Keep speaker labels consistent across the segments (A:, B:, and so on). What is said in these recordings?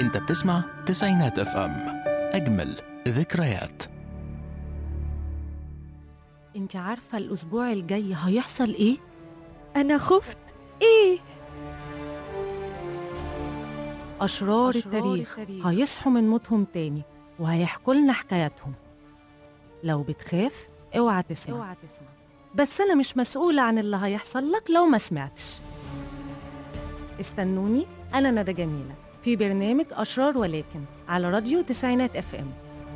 A: انت بتسمع تسعينات اف ام اجمل ذكريات
B: انت عارفة الأسبوع الجاي هيحصل إيه؟
C: أنا خفت إيه؟
B: أشرار التاريخ هيصحوا من موتهم تاني وهيحكوا لنا حكاياتهم لو بتخاف اوعى تسمع اوعى تسمع بس أنا مش مسؤولة عن اللي هيحصل لك لو ما سمعتش استنوني أنا ندى جميلة في برنامج أشرار ولكن على راديو تسعينات اف ام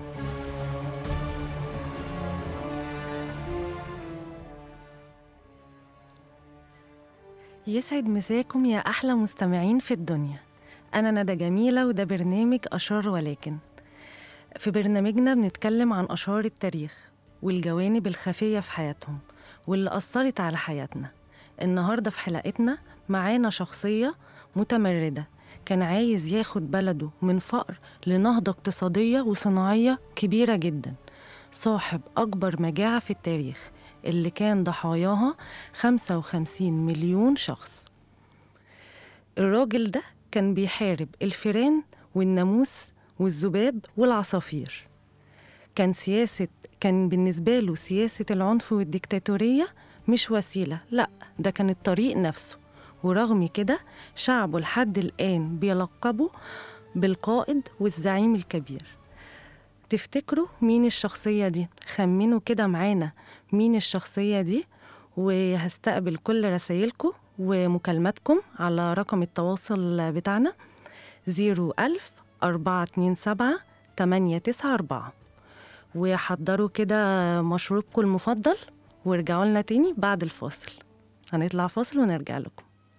B: يسعد مساكم يا أحلى مستمعين في الدنيا أنا ندى جميلة وده برنامج أشرار ولكن في برنامجنا بنتكلم عن أشرار التاريخ والجوانب الخفية في حياتهم واللي أثرت على حياتنا النهاردة في حلقتنا معانا شخصية متمردة كان عايز ياخد بلده من فقر لنهضة اقتصادية وصناعية كبيرة جدا صاحب أكبر مجاعة في التاريخ اللي كان ضحاياها 55 مليون شخص الراجل ده كان بيحارب الفيران والناموس والذباب والعصافير كان سياسة كان بالنسبة له سياسة العنف والديكتاتورية مش وسيلة لأ ده كان الطريق نفسه ورغم كده شعبه لحد الآن بيلقبه بالقائد والزعيم الكبير تفتكروا مين الشخصية دي؟ خمنوا كده معانا مين الشخصية دي وهستقبل كل رسايلكم ومكالماتكم على رقم التواصل بتاعنا 01000 427 894 وحضروا كده مشروبكم المفضل وارجعوا لنا تاني بعد الفاصل هنطلع فاصل ونرجع لكم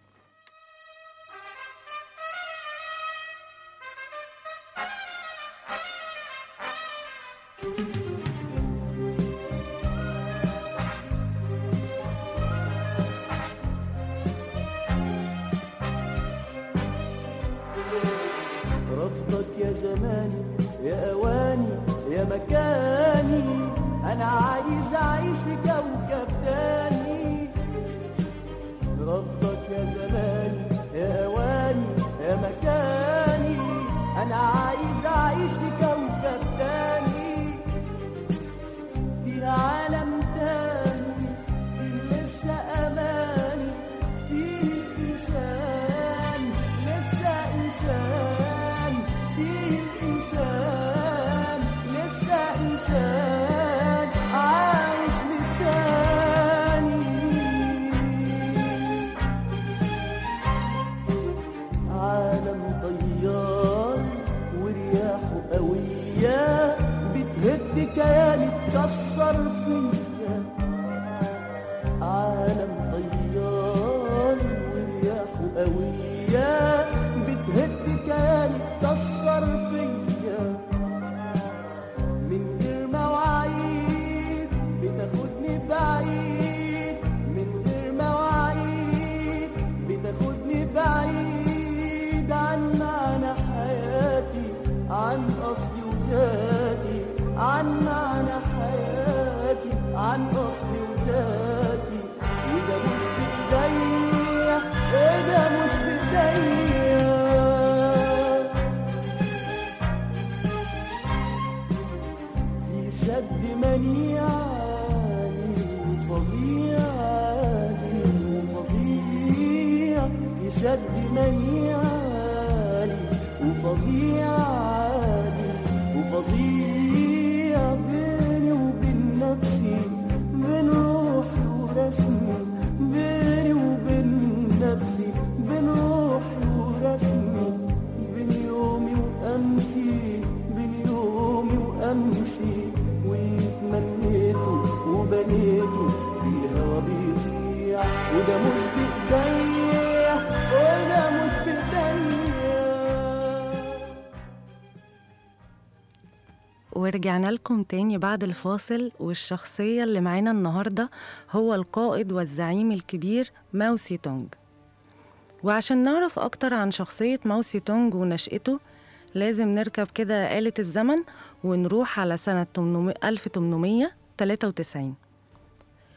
D: رفضك يا زماني يا اواني يا مكاني انا عايز اعيش في كوكب تاني رفضك يا زماني يا اواني يا مكاني انا عايز اعيش في كوكب تاني في عالم تاني في لسه اماني في انسان لسه انسان في الانسان لسه انسان عايش للتاني عالم طيار ورياحه قوية بتهد كياني تكسر فيا عالم طيار ورياحه قوية بتهد كياني تكسر فيا من غير مواعيد بتاخدني بعيد من غير مواعيد بتاخدني بعيد عن معنى حياتي عن اصلي وذاتي عن معنى حياتي عن اصلي وذاتي وده مش بايديا وده مش بايديا في سد منيعاني وفظيعاني وفظيع في سد منيعاني وفظيعاني وفظيع بيني وبين نفسي بين روحي ورسمي بيني وبين نفسي بين روحي ورسمي بين يومي وأمسي بين يومي وأمسي واللي تمنيته وبنيته في الهوا بيضيع وده مش بإيديا وده مش بإيديا
B: ورجعنا لكم تاني بعد الفاصل والشخصية اللي معانا النهاردة هو القائد والزعيم الكبير ماو سي تونج وعشان نعرف أكتر عن شخصية ماو سي تونج ونشأته لازم نركب كده آلة الزمن ونروح على سنة 800 1893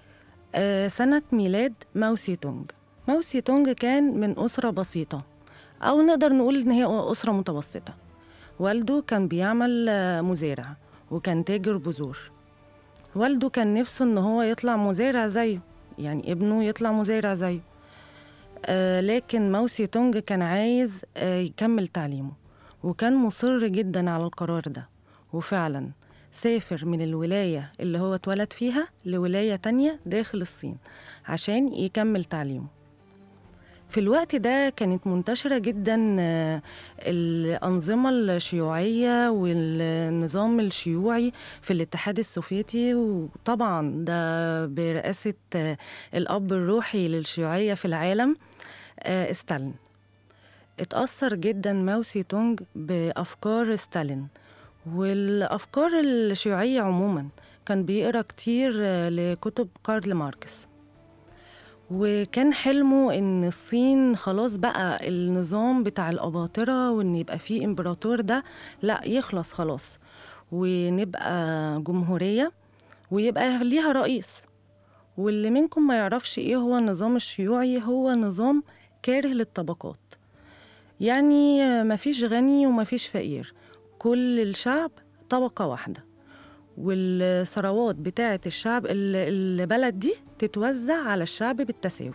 B: آه، سنة ميلاد ماو سي تونج ماو سي تونج كان من أسرة بسيطة أو نقدر نقول إن هي أسرة متوسطة والده كان بيعمل آه، مزارع وكان تاجر بذور والده كان نفسه إن هو يطلع مزارع زيه يعني ابنه يطلع مزارع زيه آه لكن موسي تونج كان عايز آه يكمل تعليمه وكان مصر جدا على القرار ده وفعلا سافر من الولاية اللي هو اتولد فيها لولاية تانية داخل الصين عشان يكمل تعليمه في الوقت ده كانت منتشرة جدا آه، الأنظمة الشيوعية والنظام الشيوعي في الاتحاد السوفيتي وطبعا ده برئاسة آه، الأب الروحي للشيوعية في العالم آه، ستالين اتأثر جدا ماو سي تونج بأفكار ستالين والأفكار الشيوعية عموما كان بيقرأ كتير آه، لكتب كارل ماركس وكان حلمه ان الصين خلاص بقى النظام بتاع الاباطره وان يبقى فيه امبراطور ده لا يخلص خلاص ونبقى جمهوريه ويبقى ليها رئيس واللي منكم ما يعرفش ايه هو النظام الشيوعي هو نظام كاره للطبقات يعني مفيش غني ومفيش فقير كل الشعب طبقة واحدة والثروات بتاعة الشعب ال- البلد دي تتوزع على الشعب بالتساوي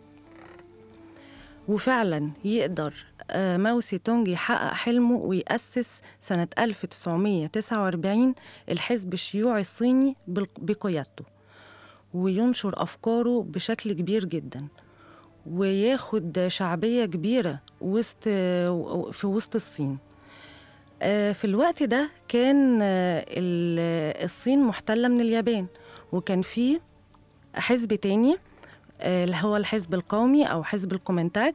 B: وفعلا يقدر آه، ماو سي تونج يحقق حلمه ويأسس سنة 1949 الحزب الشيوعي الصيني بال- بقيادته وينشر أفكاره بشكل كبير جدا وياخد شعبية كبيرة وسط في وسط الصين آه، في الوقت ده كان آه، ال- الصين محتلة من اليابان وكان في حزب تاني آه، اللي هو الحزب القومي أو حزب الكومنتاج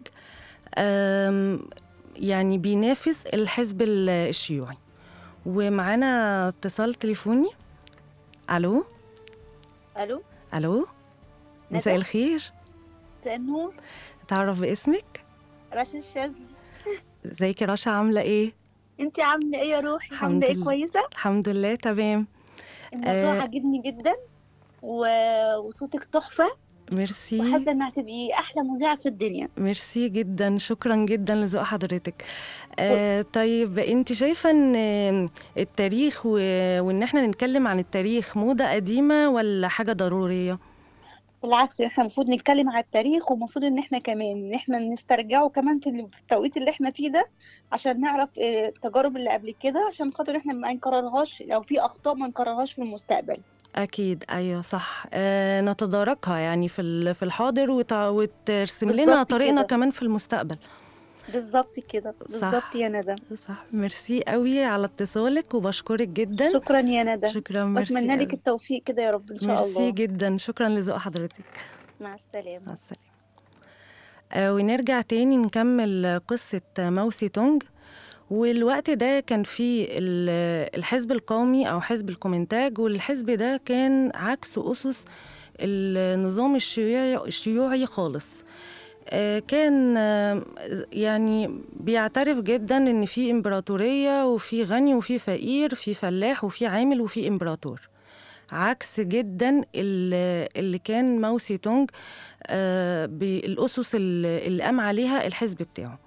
B: آم، يعني بينافس الحزب ال- الشيوعي ومعانا اتصال تليفوني ألو
E: الو
B: ألو مساء
E: ندى؟
B: الخير
E: مساء النور
B: تعرف باسمك
E: رشا الشاذلي
B: ازيك يا رشا عاملة ايه
E: انت عامله ايه يا روحي
B: الحمد
E: عامله ايه
B: لله.
E: كويسه
B: الحمد لله تمام
E: الموضوع
B: آه.
E: عاجبني جدا و... وصوتك تحفه
B: ميرسي
E: وحاسه انها تبقي احلى مذيعه في الدنيا
B: ميرسي جدا شكرا جدا لذوق حضرتك آه طيب انت شايفه ان التاريخ و... وان احنا نتكلم عن التاريخ موضه قديمه ولا حاجه ضروريه
E: بالعكس احنا المفروض نتكلم على التاريخ ومفروض ان احنا كمان ان احنا نسترجعه كمان في ال- في التوقيت اللي احنا فيه ده عشان نعرف آه، التجارب اللي قبل كده عشان خاطر احنا ما نكررهاش لو في اخطاء ما نكررهاش في المستقبل
B: اكيد ايوه صح آه نتداركها يعني في ال- في الحاضر وت... وترسم لنا
E: بالظبط
B: طريقنا
E: كده.
B: كمان في المستقبل
E: بالظبط كده بالظبط يا ندى
B: صح ميرسي قوي على اتصالك وبشكرك جدا
E: شكرا يا ندى
B: شكرا ميرسي
E: واتمنى لك
B: قوي.
E: التوفيق كده يا رب ان شاء
B: ميرسي
E: الله
B: جدا شكرا لذوق حضرتك
E: مع السلامه
B: مع السلامة آه ونرجع تاني نكمل قصة موسي تونج والوقت ده كان فيه ال- الحزب القومي أو حزب الكومنتاج والحزب ده كان عكس أسس النظام الشيوعي, الشيوعي خالص آه، كان آه، يعني بيعترف جدا ان في امبراطوريه وفي غني وفي فقير في فلاح وفي عامل وفي امبراطور عكس جدا ال- اللي كان ماو سي تونج آه، بالاسس اللي اللي قام عليها الحزب بتاعه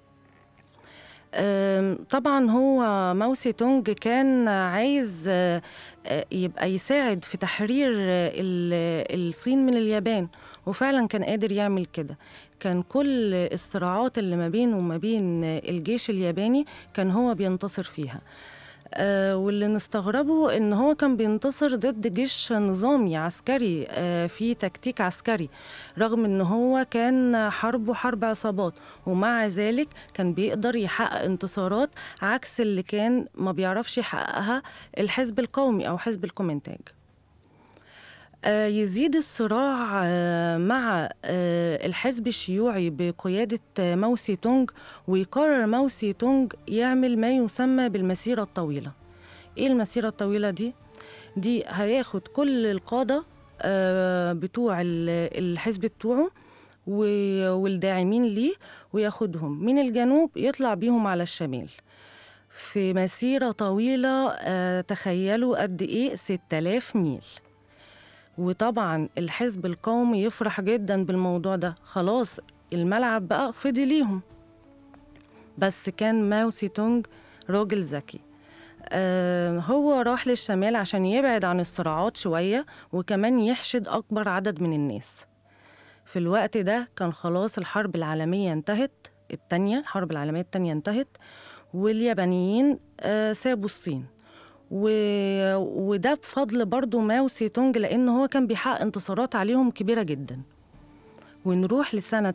B: آم، طبعا هو ماو سي تونج كان عايز آه، آه، يبقى يساعد في تحرير آه، ال- الصين من اليابان وفعلا كان قادر يعمل كده كان كل الصراعات اللي ما بينه وما بين آه، الجيش الياباني كان هو بينتصر فيها آه، واللي نستغربه ان هو كان بينتصر ضد جيش نظامي عسكري آه، في تكتيك عسكري رغم ان هو كان حربه حرب عصابات ومع ذلك كان بيقدر يحقق انتصارات عكس اللي كان ما بيعرفش يحققها الحزب القومي او حزب الكومنتاج آه، يزيد الصراع آه، مع آه، الحزب الشيوعي بقيادة آه، ماو سي تونج ويقرر ماو سي تونج يعمل ما يسمى بالمسيرة الطويلة ايه المسيرة الطويلة دي؟ دي هياخد كل القادة آه، بتوع ال- الحزب بتوعه و- والداعمين ليه وياخدهم من الجنوب يطلع بيهم على الشمال في مسيرة طويلة آه، تخيلوا قد ايه 6000 ميل وطبعا الحزب القومي يفرح جدا بالموضوع ده خلاص الملعب بقى فضي ليهم بس كان ماو سي تونج راجل ذكي آه، هو راح للشمال عشان يبعد عن الصراعات شوية وكمان يحشد أكبر عدد من الناس في الوقت ده كان خلاص الحرب العالمية انتهت التانية الحرب العالمية التانية انتهت واليابانيين آه، سابوا الصين و... وده بفضل برضه ماو سي تونج لأن هو كان بيحقق انتصارات عليهم كبيرة جدا ونروح لسنة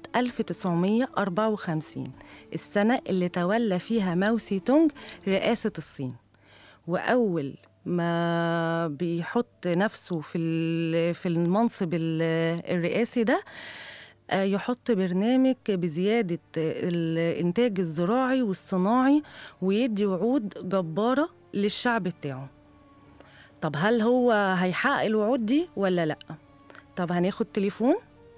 B: 1954 السنة اللي تولى فيها ماو سي تونج رئاسة الصين وأول ما بيحط نفسه في ال- في المنصب ال- الرئاسي ده آه، يحط برنامج بزيادة الإنتاج الزراعي والصناعي ويدي وعود جبارة للشعب بتاعه طب هل هو هيحقق الوعود دي ولا لأ؟ طب هناخد تليفون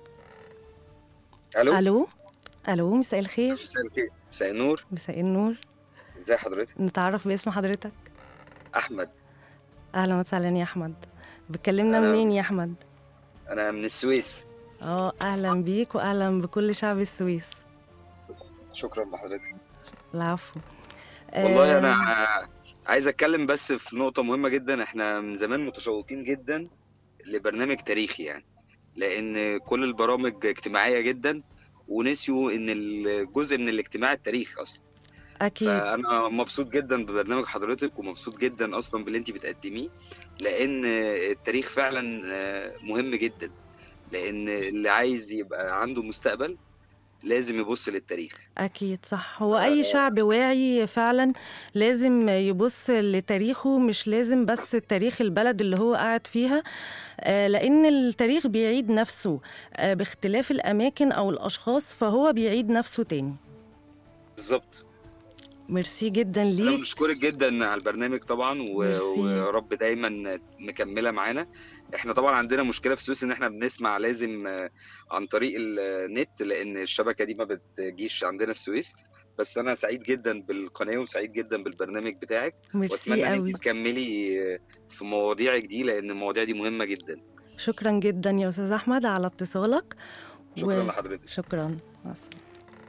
F: الو
B: ألو ألو مساء الخير
F: مساء الخير مساء النور
B: مساء النور
F: ازي حضرتك
B: نتعرف باسم حضرتك
F: احمد
B: أهلا وسهلا يا أحمد بتكلمنا
F: أهلا.
B: منين يا أحمد؟
F: انا من السويس
B: اه أهلا بيك وأهلا بكل شعب السويس
F: شكرا لحضرتك
B: العفو
F: والله
B: آه،
F: انا عايز اتكلم بس في نقطة مهمة جدا احنا من زمان متشوقين جدا لبرنامج تاريخي يعني لان كل البرامج اجتماعية جدا ونسيوا ان الجزء من الاجتماع التاريخ اصلا
B: أكيد
F: فانا مبسوط جدا ببرنامج حضرتك ومبسوط جدا اصلا باللي انت بتقدميه لان التاريخ فعلا آه، مهم جدا لان اللي عايز يبقى عنده مستقبل لازم يبص للتاريخ
B: أكيد صح هو أي شعب واعي فعلا لازم يبص لتاريخه مش لازم بس تاريخ البلد اللي هو قاعد فيها آه، لأن التاريخ بيعيد نفسه آه، باختلاف الأماكن أو الأشخاص فهو بيعيد نفسه تاني
F: بالظبط
B: ميرسي جدا
F: انا
B: ليك
F: بشكرك جدا على البرنامج طبعا و-
B: ميرسي.
F: ورب دايما مكمله معانا احنا طبعا عندنا مشكله في السويس ان احنا بنسمع لازم آه، عن طريق النت لان الشبكه دي ما بتجيش عندنا السويس بس انا سعيد جدا بالقناه وسعيد جدا بالبرنامج بتاعك
B: ميرسي
F: واتمنى ان
B: قوي
F: انت تكملي في مواضيعك دي لان المواضيع دي مهمه جدا
B: شكرا جدا يا أستاذ أحمد على اتصالك
F: شكرا
B: و-
F: لحضرتك
B: شكرا مع السلامة.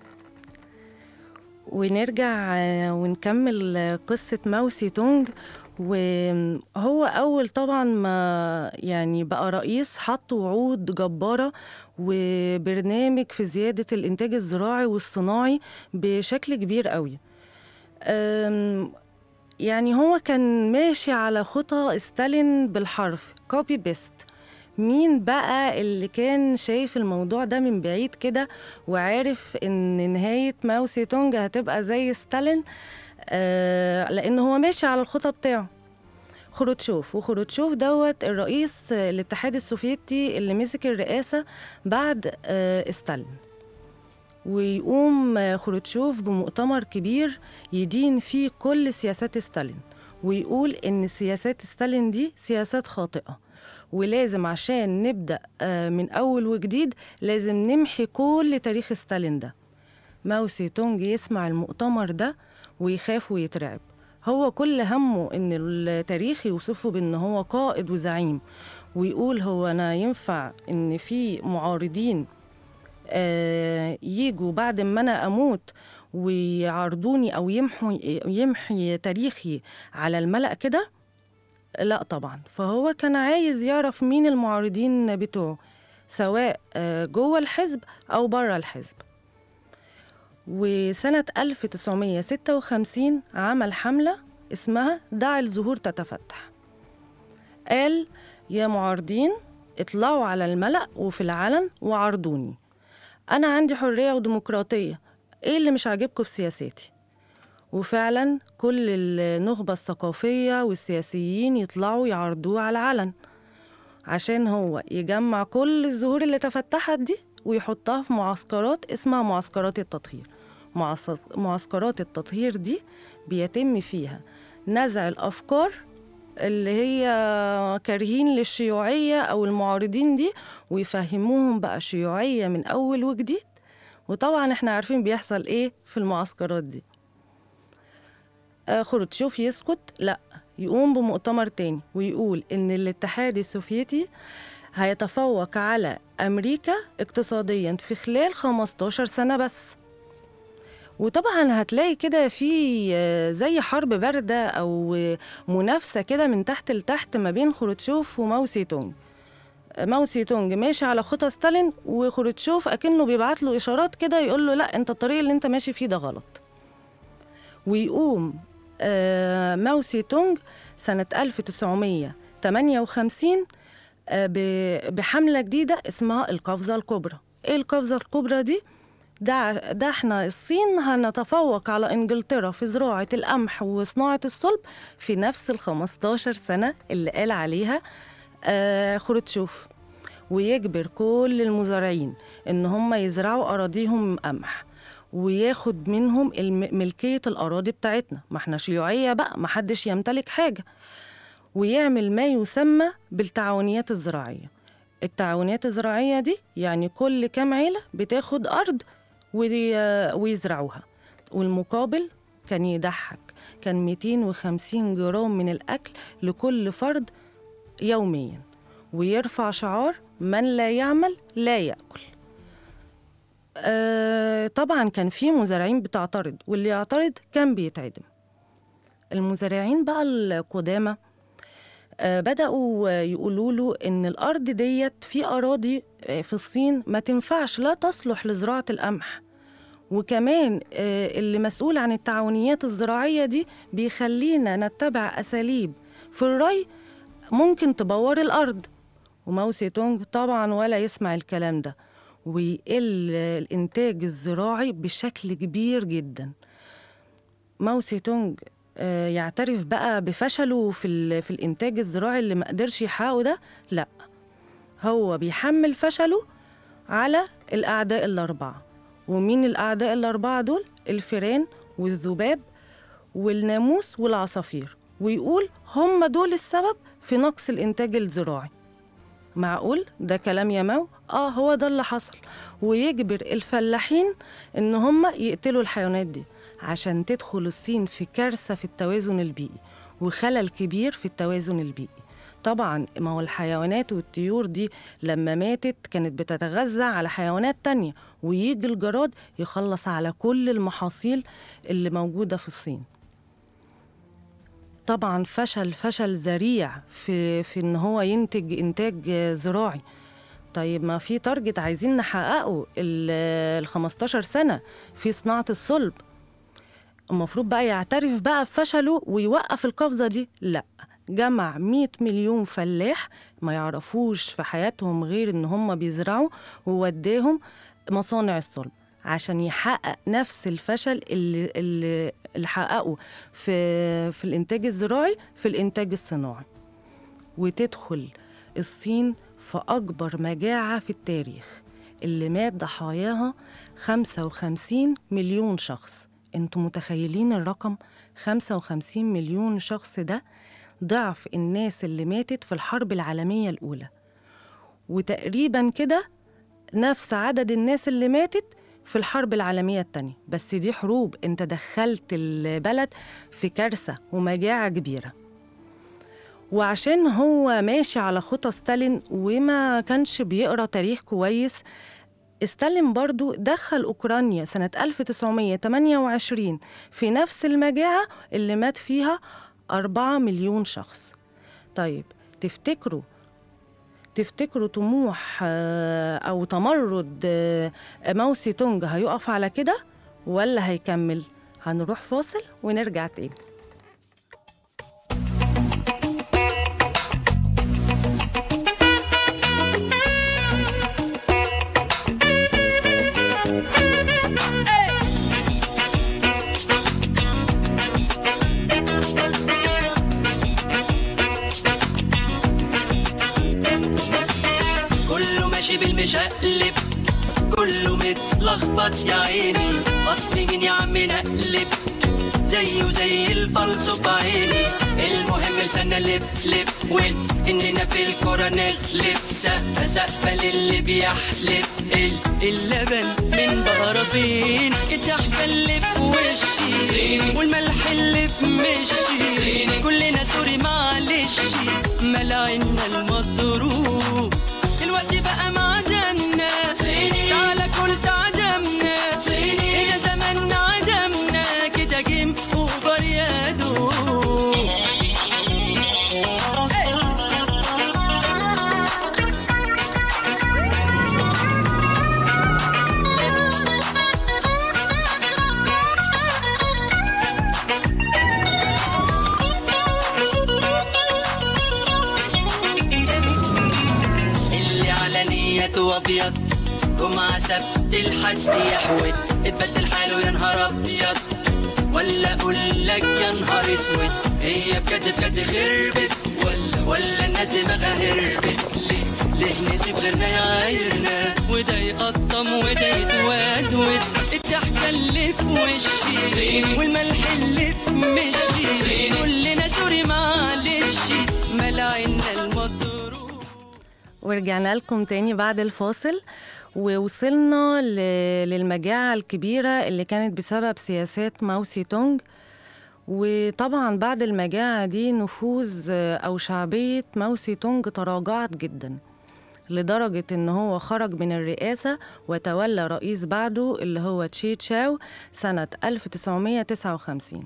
B: ونرجع آه، ونكمل آه، قصة ماو سي تونج وهو أول طبعا ما يعني بقى رئيس حط وعود جبارة وبرنامج في زيادة الإنتاج الزراعي والصناعي بشكل كبير قوي أم، يعني هو كان ماشي على خطى ستالين بالحرف كوبي بيست مين بقى اللي كان شايف الموضوع ده من بعيد كده وعارف ان نهاية ماو سي تونج هتبقى زي ستالين آه لان هو ماشي على الخطى بتاعه خروتشوف وخروتشوف دوت الرئيس الاتحاد السوفيتي اللي مسك الرئاسة بعد آه ستالين ويقوم آه، خروتشوف بمؤتمر كبير يدين فيه كل سياسات ستالين ويقول إن سياسات ستالين دي سياسات خاطئة ولازم عشان نبدأ آه، من أول وجديد لازم نمحي كل تاريخ ستالين ده ماو سي تونج يسمع المؤتمر ده ويخاف ويترعب هو كل همه إن التاريخ يوصفه بإن هو قائد وزعيم ويقول هو أنا ينفع إن في معارضين آه، يجوا بعد ما انا اموت ويعرضوني او يمحوا يمحي تاريخي على الملأ كده لا طبعا فهو كان عايز يعرف مين المعارضين بتوعه سواء آه، جوه الحزب او بره الحزب وسنة 1956 عمل حملة اسمها دع الزهور تتفتح قال يا معارضين اطلعوا على الملأ وفي العلن وعرضوني أنا عندي حرية وديمقراطية إيه اللي مش عاجبكم في سياساتي؟ وفعلا كل النخبة الثقافية والسياسيين يطلعوا يعرضوه على العلن عشان هو يجمع كل الزهور اللي تفتحت دي ويحطها في معسكرات اسمها معسكرات التطهير معس- معسكرات التطهير دي بيتم فيها نزع الأفكار اللي هي كارهين للشيوعية أو المعارضين دي ويفهموهم بقى شيوعية من أول وجديد وطبعا احنا عارفين بيحصل ايه في المعسكرات دي آه، خروتشوف يسكت لا يقوم بمؤتمر تاني ويقول ان الاتحاد السوفيتي هيتفوق على امريكا اقتصاديا في خلال 15 سنة بس وطبعا هتلاقي كده في آه، زي حرب باردة أو آه، منافسة كده من تحت لتحت ما بين خروتشوف وماو سي تونج آه، ماو سي تونج ماشي على خطى ستالين وخروتشوف أكنه بيبعت له إشارات كده يقول له لا أنت الطريق اللي أنت ماشي فيه ده غلط ويقوم آه، ماو سي تونج سنة 1958 آه، ب- بحملة جديدة اسمها القفزة الكبرى ايه القفزة الكبرى دي؟ ده, ده احنا الصين هنتفوق على انجلترا في زراعة القمح وصناعة الصلب في نفس ال 15 سنة اللي قال عليها آه خروتشوف ويجبر كل المزارعين ان هم يزرعوا اراضيهم قمح وياخد منهم الم- ملكية الأراضي بتاعتنا ما احنا شيوعية بقى ما حدش يمتلك حاجة ويعمل ما يسمى بالتعاونيات الزراعية التعاونيات الزراعية دي يعني كل كام عيلة بتاخد أرض وي- ويزرعوها والمقابل كان يضحك كان 250 جرام من الأكل لكل فرد يوميا ويرفع شعار من لا يعمل لا يأكل آه طبعا كان في مزارعين بتعترض واللي يعترض كان بيتعدم المزارعين بقى القدامى آه، بدأوا آه، يقولوا له إن الأرض ديت في أراضي آه، في الصين ما تنفعش لا تصلح لزراعة القمح وكمان آه، اللي مسؤول عن التعاونيات الزراعية دي بيخلينا نتبع أساليب في الري ممكن تبور الأرض وماو سي تونج طبعا ولا يسمع الكلام ده ويقل الإنتاج الزراعي بشكل كبير جدا ماو سي تونج آه، يعترف بقى بفشله في, ال- في الإنتاج الزراعي اللي ما قدرش يحققه ده لا هو بيحمل فشله على الأعداء الأربعة ومين الأعداء الأربعة دول؟ الفيران والذباب والناموس والعصافير ويقول هم دول السبب في نقص الإنتاج الزراعي معقول ده كلام يا ماو اه هو ده اللي حصل ويجبر الفلاحين ان هم يقتلوا الحيوانات دي عشان تدخل الصين في كارثة في التوازن البيئي وخلل كبير في التوازن البيئي طبعا ما هو الحيوانات والطيور دي لما ماتت كانت بتتغذى على حيوانات تانية ويجي الجراد يخلص على كل المحاصيل اللي موجودة في الصين طبعا فشل فشل ذريع في في ان هو ينتج انتاج زراعي طيب ما في تارجت عايزين نحققه ال 15 سنه في صناعه الصلب المفروض بقى يعترف بقى بفشله ويوقف القفزه دي لا جمع 100 مليون فلاح ما يعرفوش في حياتهم غير ان هم بيزرعوا ووداهم مصانع الصلب عشان يحقق نفس الفشل اللي اللي, اللي حققه في في الانتاج الزراعي في الانتاج الصناعي وتدخل الصين في اكبر مجاعه في التاريخ اللي مات ضحاياها 55 مليون شخص انتوا متخيلين الرقم 55 مليون شخص ده ضعف الناس اللي ماتت في الحرب العالميه الاولى وتقريبا كده نفس عدد الناس اللي ماتت في الحرب العالمية التانية بس دي حروب انت دخلت البلد في كارثة ومجاعة كبيرة وعشان هو ماشي على خطى ستالين وما كانش بيقرا تاريخ كويس ستالين برضو دخل أوكرانيا سنة 1928 في نفس المجاعة اللي مات فيها أربعة مليون شخص طيب تفتكروا تفتكروا طموح آه، أو تمرد آه، ماو سي تونج هيقف على كده ولا هيكمل؟ هنروح فاصل ونرجع تاني
G: كله ماشي بالمشقلب كله متلخبط يا عيني اصل مين يا عم نقلب زيه وزي الفلسو في عيني المهم لسنا لب لب وين اننا في الكرة نغلب سقفة سقفة للي بيحلب ال- اللبن من بقراصين الضحكة اللي في وشي والملح اللي في مشي كلنا سوري معلش ملاعنا المضروب الوقت بقى معدنا تعالى كل تعدمنا هنا زماننا عدم ابيض جمعة سبت الحد يحود اتبدل حاله يا نهار ابيض ولا اقول لك يا نهار اسود هي بجد بجد خربت ولا ولا الناس دماغها هربت ليه ليه نسيب غيرنا يعايرنا وده يقطم وده يتودود الضحكة اللي في وشي والملح اللي في مشي كلنا سوري معلش ملاعنا المضروب
B: ورجعنا لكم تاني بعد الفاصل ووصلنا ل- للمجاعة الكبيرة اللي كانت بسبب سياسات ماو سي تونج وطبعا بعد المجاعة دي نفوذ آه، أو شعبية ماو سي تونج تراجعت جدا لدرجة إن هو خرج من الرئاسة وتولى رئيس بعده اللي هو تشي تشاو سنة 1959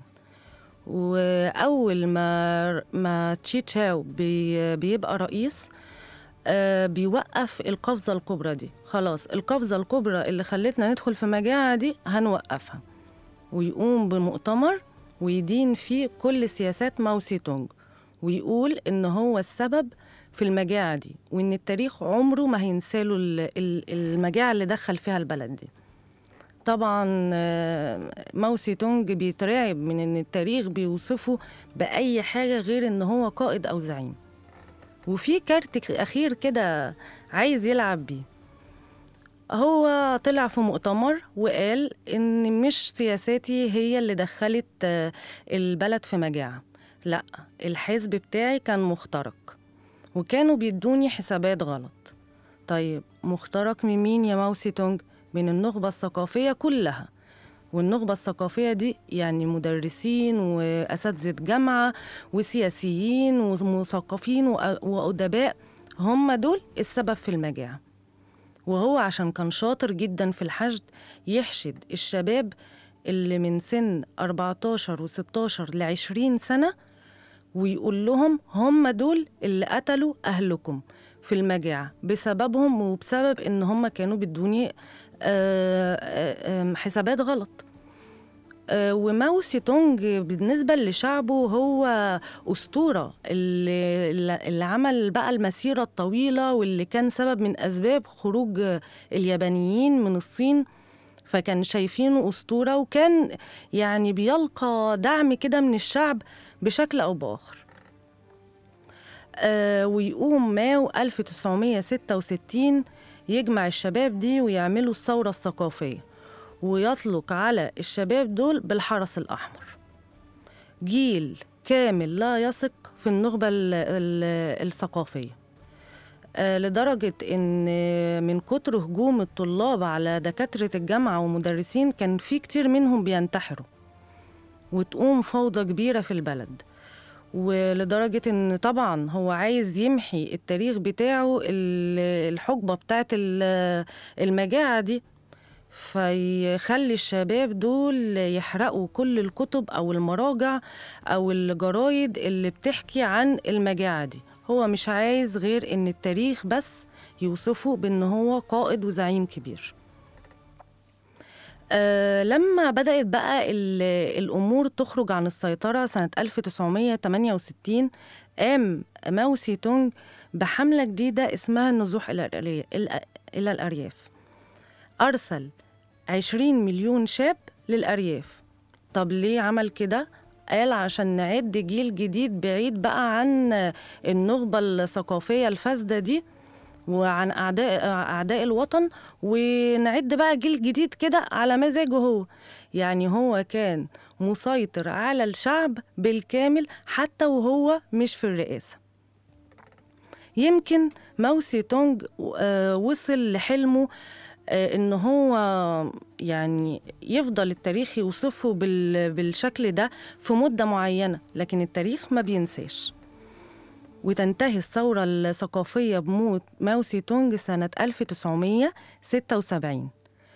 B: وأول ما ما تشي تشاو بي بيبقى رئيس آه، بيوقف القفزة الكبرى دي خلاص القفزة الكبرى اللي خلتنا ندخل في مجاعة دي هنوقفها ويقوم بمؤتمر ويدين فيه كل سياسات ماو سي تونج ويقول إن هو السبب في المجاعة دي وإن التاريخ عمره ما هينساله ال- ال- المجاعة اللي دخل فيها البلد دي طبعا آه، ماو سي تونج بيترعب من إن التاريخ بيوصفه بأي حاجة غير إن هو قائد أو زعيم وفي كارت ك- أخير كده عايز يلعب بيه هو طلع في مؤتمر وقال إن مش سياساتي هي اللي دخلت آه، البلد في مجاعة لا الحزب بتاعي كان مخترق وكانوا بيدوني حسابات غلط طيب مخترق من مين يا ماو سي تونج من النخبة الثقافية كلها والنخبة الثقافية دي يعني مدرسين وأساتذة جامعة وسياسيين ومثقفين وأ- وأدباء هم دول السبب في المجاعة وهو عشان كان شاطر جدا في الحشد يحشد الشباب اللي من سن 14 و16 ل 20 سنة ويقول لهم هم دول اللي قتلوا أهلكم في المجاعة بسببهم وبسبب إن هم كانوا بدوني آه، آه، آم، حسابات غلط آه، وماو سي تونج بالنسبة لشعبه هو أسطورة اللي, اللي عمل بقى المسيرة الطويلة واللي كان سبب من أسباب خروج اليابانيين من الصين فكان شايفينه أسطورة وكان يعني بيلقى دعم كده من الشعب بشكل أو بآخر آه ويقوم ماو 1966 يجمع الشباب دي ويعملوا الثورة الثقافية ويطلق على الشباب دول بالحرس الأحمر جيل كامل لا يثق في النخبة ال- ال- الثقافية آه، لدرجة إن من كتر هجوم الطلاب على دكاترة الجامعة ومدرسين كان في كتير منهم بينتحروا وتقوم فوضى كبيرة في البلد ولدرجة إن طبعا هو عايز يمحي التاريخ بتاعه ال- الحقبة بتاعت ال- المجاعة دي فيخلي الشباب دول يحرقوا كل الكتب أو المراجع أو الجرايد اللي بتحكي عن المجاعة دي هو مش عايز غير إن التاريخ بس يوصفه بإن هو قائد وزعيم كبير آه لما بدأت بقى ال- الأمور تخرج عن السيطرة سنة 1968 قام ماو سي تونج بحملة جديدة اسمها النزوح إلى الأري- الأ- إلى الأرياف أرسل 20 مليون شاب للأرياف طب ليه عمل كده؟ قال عشان نعد جيل جديد بعيد بقى عن النخبة الثقافية الفاسدة دي وعن أعداء أعداء الوطن ونعد بقى جيل جديد كده على مزاجه هو يعني هو كان مسيطر على الشعب بالكامل حتى وهو مش في الرئاسة يمكن ماو سي تونج آه، وصل لحلمه آه، ان هو يعني يفضل التاريخ يوصفه بال- بالشكل ده في مدة معينة لكن التاريخ ما بينساش وتنتهي الثورة الثقافية بموت ماو سي تونج سنة 1976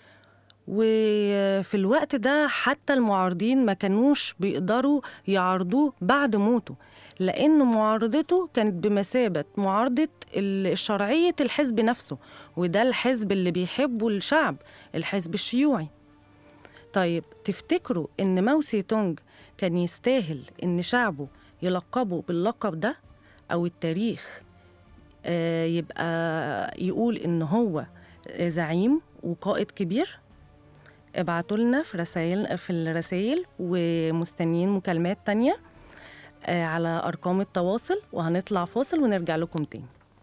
B: وفي الوقت ده حتى المعارضين ما كانوش بيقدروا يعارضوه بعد موته لأن معارضته كانت بمثابة معارضة ال- شرعية الحزب نفسه وده الحزب اللي بيحبه الشعب الحزب الشيوعي طيب تفتكروا إن ماو سي تونج كان يستاهل إن شعبه يلقبه باللقب ده أو التاريخ آه، يبقى يقول إن هو آه، زعيم وقائد كبير ابعتوا لنا في رسائل في الرسائل ومستنيين مكالمات تانية آه، على أرقام التواصل وهنطلع فاصل ونرجع لكم تاني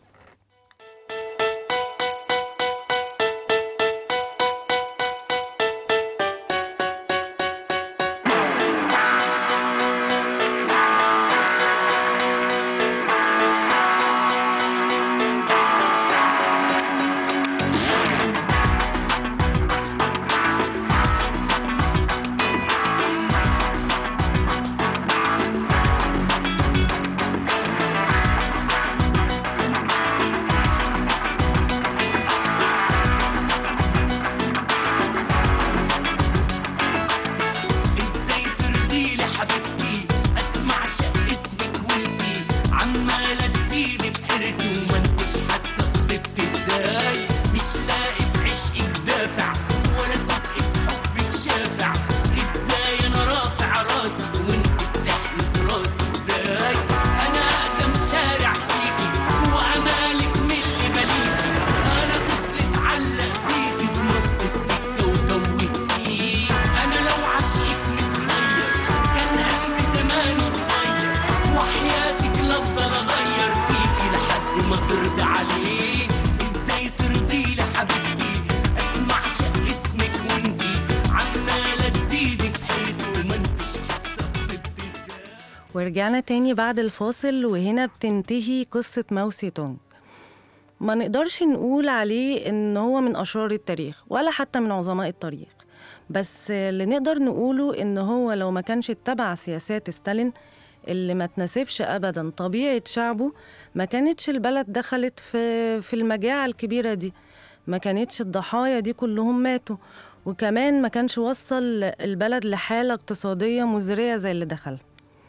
H: ازاي ترضي لي حبيبتي قد ما اعشق اسمك وانتي عماله تزيدي في حيرتي وما انتش حاسه بطيبتي ازاي مش لاقي في عشقك دافع ولا صدق في حبك شافع ازاي انا رافع راسي وانت بتحلي في راسي ازاي انا اقدم شارع فيكي وامالك من اللي مليكي انا طفل اتعلق بيكي في نص السكه وتوهتيه انا لو عشقك متخير كان قلبي زمان اتغير وحياتك لافضل اغير فيكي لحد ما ترضي عليه ازاي ترضي لي حبيبتي قد ما اعشق اسمك وانتي عماله تزيدي في حيرتي وما انتش حاسه بطيبتي ازاي
B: ورجعنا تاني بعد الفاصل وهنا بتنتهي قصة ماوسي تونج ما نقدرش نقول عليه إن هو من أشرار التاريخ ولا حتى من عظماء التاريخ بس اللي نقدر نقوله إن هو لو ما كانش اتبع سياسات ستالين اللي ما تناسبش أبدا طبيعة شعبه ما كانتش البلد دخلت في, في المجاعة الكبيرة دي ما كانتش الضحايا دي كلهم ماتوا وكمان ما كانش وصل البلد لحالة اقتصادية مزرية زي اللي دخلها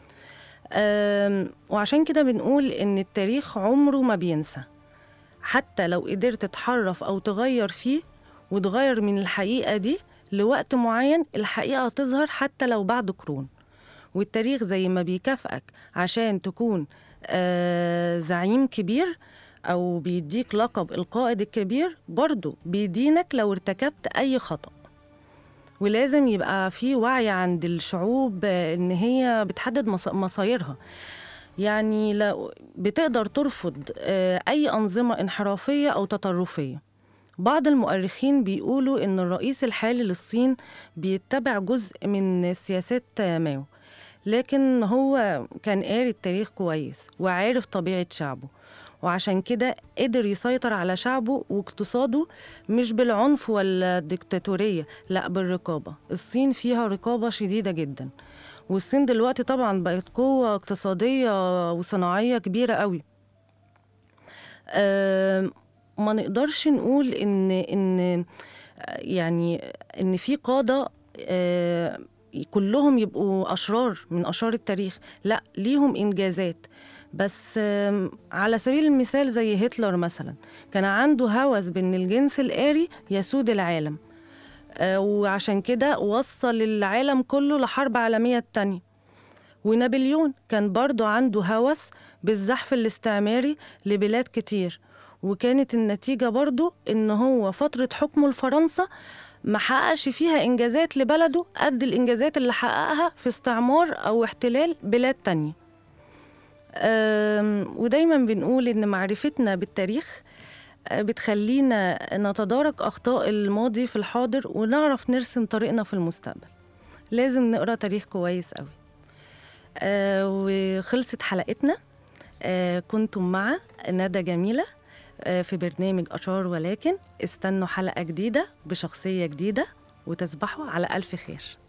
B: أم، وعشان كده بنقول إن التاريخ عمره ما بينسى حتى لو قدرت تحرف أو تغير فيه وتغير من الحقيقة دي لوقت معين الحقيقة هتظهر حتى لو بعد قرون والتاريخ زي ما بيكافئك عشان تكون آه زعيم كبير أو بيديك لقب القائد الكبير برضه بيدينك لو ارتكبت أي خطأ ولازم يبقى في وعي عند الشعوب آه، ان هي بتحدد مص- مصايرها يعني لو بتقدر ترفض آه، اي انظمه انحرافيه او تطرفيه بعض المؤرخين بيقولوا ان الرئيس الحالي للصين بيتبع جزء من سياسات آه، ماو لكن هو كان قاري التاريخ كويس وعارف طبيعه شعبه وعشان كده قدر يسيطر على شعبه واقتصاده مش بالعنف ولا الديكتاتورية لا بالرقابة الصين فيها رقابة شديدة جدا والصين دلوقتي طبعا بقت قوة اقتصادية وصناعية كبيرة قوي آم، ما نقدرش نقول ان ان يعني ان في قادة آه، كلهم يبقوا أشرار من أشرار التاريخ لا ليهم إنجازات بس آم، على سبيل المثال زي هتلر مثلا كان عنده هوس بأن الجنس الآري يسود العالم آه، وعشان كده وصل العالم كله لحرب عالمية التانية ونابليون كان برضو عنده هوس بالزحف الاستعماري لبلاد كتير وكانت النتيجة برضو إن هو فترة حكمه لفرنسا ما حققش فيها إنجازات لبلده قد الإنجازات اللي حققها في استعمار أو احتلال بلاد تانية أم، ودايما بنقول إن معرفتنا بالتاريخ آه، بتخلينا نتدارك أخطاء الماضي في الحاضر ونعرف نرسم طريقنا في المستقبل لازم نقرأ تاريخ كويس قوي آه وخلصت حلقتنا آه كنتم مع ندى جميلة آه في برنامج أشار ولكن استنوا حلقة جديدة بشخصية جديدة وتصبحوا على ألف خير